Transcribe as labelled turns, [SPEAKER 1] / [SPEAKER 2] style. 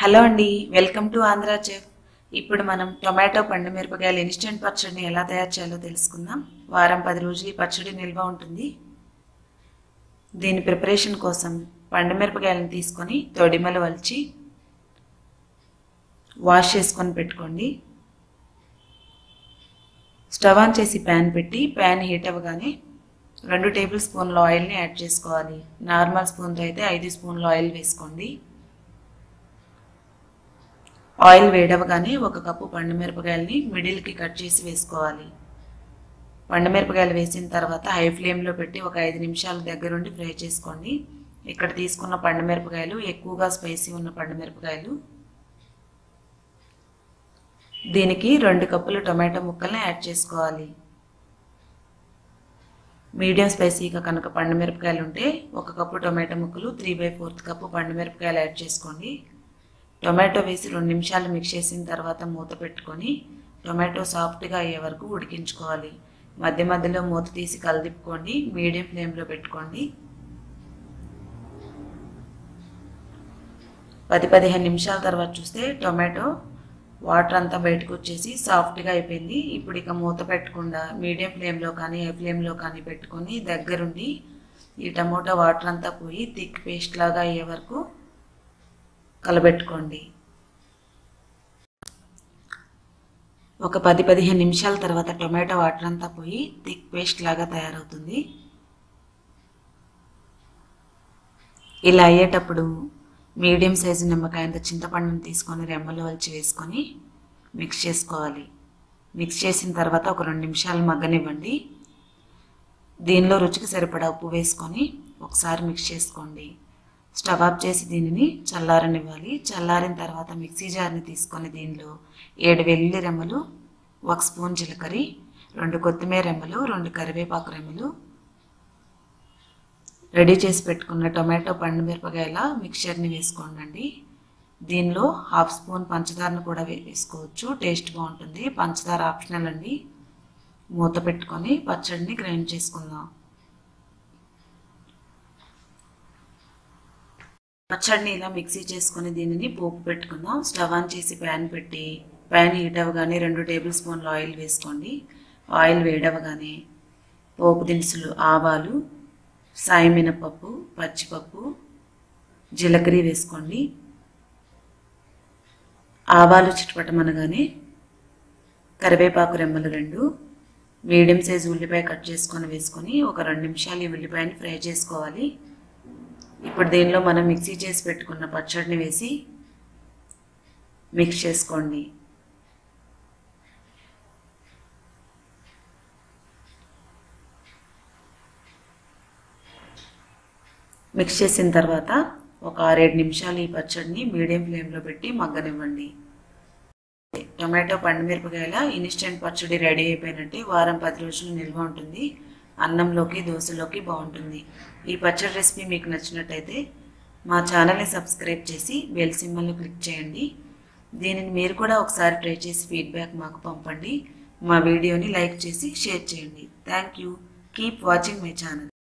[SPEAKER 1] hello అండి welcome to Andhra chef ఇప్పుడు మనం టొమాటో పండు మిరపకాయలు ఇన్స్టెంట్ పచ్చడిని ఎలా తయారు చేయాలో తెలుసుకుందాం వారం పది రోజులు ఈ పచ్చడి నిల్వ ఉంటుంది దీని ప్రిపరేషన్ కోసం పండు మిరపకాయలను తీసుకొని తొడిమలు వలిచి వాష్ చేసుకొని పెట్టుకోండి స్టవ్ ఆన్ చేసి ప్యాన్ పెట్టి ప్యాన్ హీట్ అవ్వగానే రెండు టేబుల్ స్పూన్ల ఆయిల్ని యాడ్ చేసుకోవాలి నార్మల్ స్పూన్తో అయితే ఐదు స్పూన్ల ఆయిల్ వేసుకోండి ఆయిల్ వేడవగానే ఒక కప్పు పండు మిరపకాయలని మిడిల్కి కట్ చేసి వేసుకోవాలి పండు మిరపకాయలు వేసిన తర్వాత హై ఫ్లేమ్లో పెట్టి ఒక ఐదు నిమిషాల దగ్గరుండి ఫ్రై చేసుకోండి ఇక్కడ తీసుకున్న పండు మిరపకాయలు ఎక్కువగా స్పైసీ ఉన్న పండు మిరపకాయలు దీనికి రెండు కప్పులు టొమాటో ముక్కల్ని యాడ్ చేసుకోవాలి మీడియం స్పైసీగా కనుక పండు మిరపకాయలు ఉంటే ఒక కప్పు టొమాటో ముక్కలు త్రీ బై ఫోర్త్ కప్పు పండు మిరపకాయలు యాడ్ చేసుకోండి టొమాటో వేసి రెండు నిమిషాలు మిక్స్ చేసిన తర్వాత మూత పెట్టుకొని టొమాటో సాఫ్ట్గా అయ్యే వరకు ఉడికించుకోవాలి మధ్య మధ్యలో మూత తీసి కలదిప్పుకోండి మీడియం ఫ్లేమ్లో పెట్టుకోండి పది పదిహేను నిమిషాల తర్వాత చూస్తే టొమాటో వాటర్ అంతా బయటకు వచ్చేసి సాఫ్ట్గా అయిపోయింది ఇప్పుడు ఇక మూత పెట్టకుండా మీడియం ఫ్లేమ్లో కానీ హై ఫ్లేమ్లో కానీ పెట్టుకొని దగ్గరుండి ఈ టమోటా వాటర్ అంతా పోయి థిక్ పేస్ట్ లాగా అయ్యే వరకు కలబెట్టుకోండి ఒక పది పదిహేను నిమిషాల తర్వాత టొమాటో వాటర్ అంతా పోయి థిక్ పేస్ట్ లాగా తయారవుతుంది ఇలా అయ్యేటప్పుడు మీడియం సైజు నిమ్మకాయంత చింతపండుని తీసుకొని రెమ్మలు వలిచి వేసుకొని మిక్స్ చేసుకోవాలి మిక్స్ చేసిన తర్వాత ఒక రెండు నిమిషాలు మగ్గనివ్వండి దీనిలో రుచికి సరిపడా ఉప్పు వేసుకొని ఒకసారి మిక్స్ చేసుకోండి స్టవ్ ఆఫ్ చేసి దీనిని చల్లారనివ్వాలి చల్లారిన తర్వాత మిక్సీ జార్ని తీసుకొని దీనిలో ఏడు వెల్లుల్లి రెమ్మలు ఒక స్పూన్ జీలకర్ర రెండు కొత్తిమీర రెమ్మలు రెండు కరివేపాకు రెమ్మలు రెడీ చేసి పెట్టుకున్న టొమాటో పండు మిరపకాయల మిక్చర్ని వేసుకోండి దీనిలో హాఫ్ స్పూన్ పంచదారను కూడా వేసుకోవచ్చు టేస్ట్ బాగుంటుంది పంచదార ఆప్షనల్ అండి మూత పెట్టుకొని పచ్చడిని గ్రైండ్ చేసుకుందాం పచ్చడిని ఇలా మిక్సీ చేసుకొని దీనిని పోపు పెట్టుకుందాం స్టవ్ ఆన్ చేసి ప్యాన్ పెట్టి ప్యాన్ హీట్ అవ్వగానే రెండు టేబుల్ స్పూన్లు ఆయిల్ వేసుకోండి ఆయిల్ వేడవగానే పోపు దినుసులు ఆవాలు సాయి మినపప్పు పచ్చిపప్పు జీలకర్ర వేసుకోండి ఆవాలు చిటపటమనగానే కరివేపాకు రెమ్మలు రెండు మీడియం సైజు ఉల్లిపాయ కట్ చేసుకొని వేసుకొని ఒక రెండు నిమిషాలు ఈ ఉల్లిపాయని ఫ్రై చేసుకోవాలి ఇప్పుడు దీనిలో మనం మిక్సీ చేసి పెట్టుకున్న పచ్చడిని వేసి మిక్స్ చేసుకోండి మిక్స్ చేసిన తర్వాత ఒక ఆరేడు నిమిషాలు ఈ పచ్చడిని మీడియం ఫ్లేమ్లో పెట్టి మగ్గనివ్వండి టొమాటో పండు మిరపకాయల ఇన్స్టెంట్ పచ్చడి రెడీ అయిపోయినట్టే వారం పది రోజులు నిల్వ ఉంటుంది అన్నంలోకి దోశలోకి బాగుంటుంది ఈ పచ్చడి రెసిపీ మీకు నచ్చినట్టయితే మా ఛానల్ని సబ్స్క్రైబ్ చేసి బెల్ సింబల్ని క్లిక్ చేయండి దీనిని మీరు కూడా ఒకసారి ట్రై చేసి ఫీడ్బ్యాక్ మాకు పంపండి మా వీడియోని లైక్ చేసి షేర్ చేయండి thank you keep watching my channel